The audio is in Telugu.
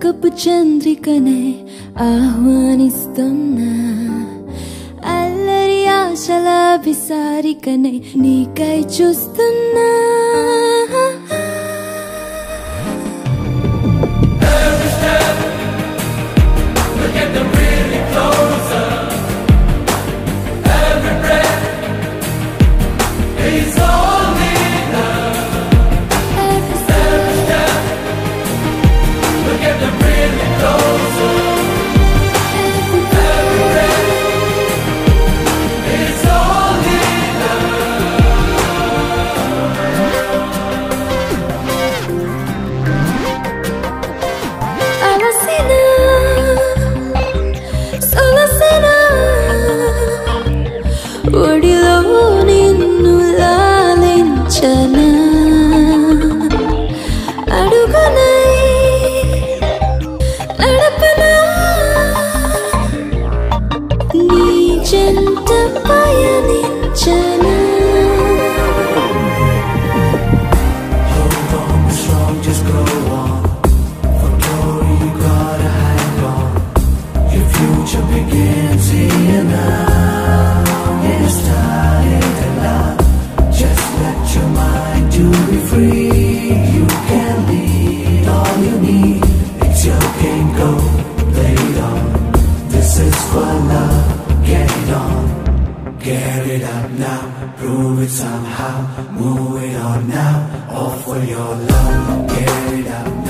లోకపు చంద్రికనే ఆహ్వానిస్తున్నా అల్లరి ఆశల విసారికనే నీకై చూస్తున్నా అలసిన సొలసిన ఒడిలో నిన్ను లాలించనా అడుగునై నడపనా నీ చెంత పయనించనా Hold on, be strong, just go on. For glory, you gotta hang on. Your future begins here now. It's starting to love. Just let your mind to be free. You can lead all you need. It's your game, go play it on. This is for love. Get it on. Get it up now, prove it somehow. Move it on now, all for your love. Get it up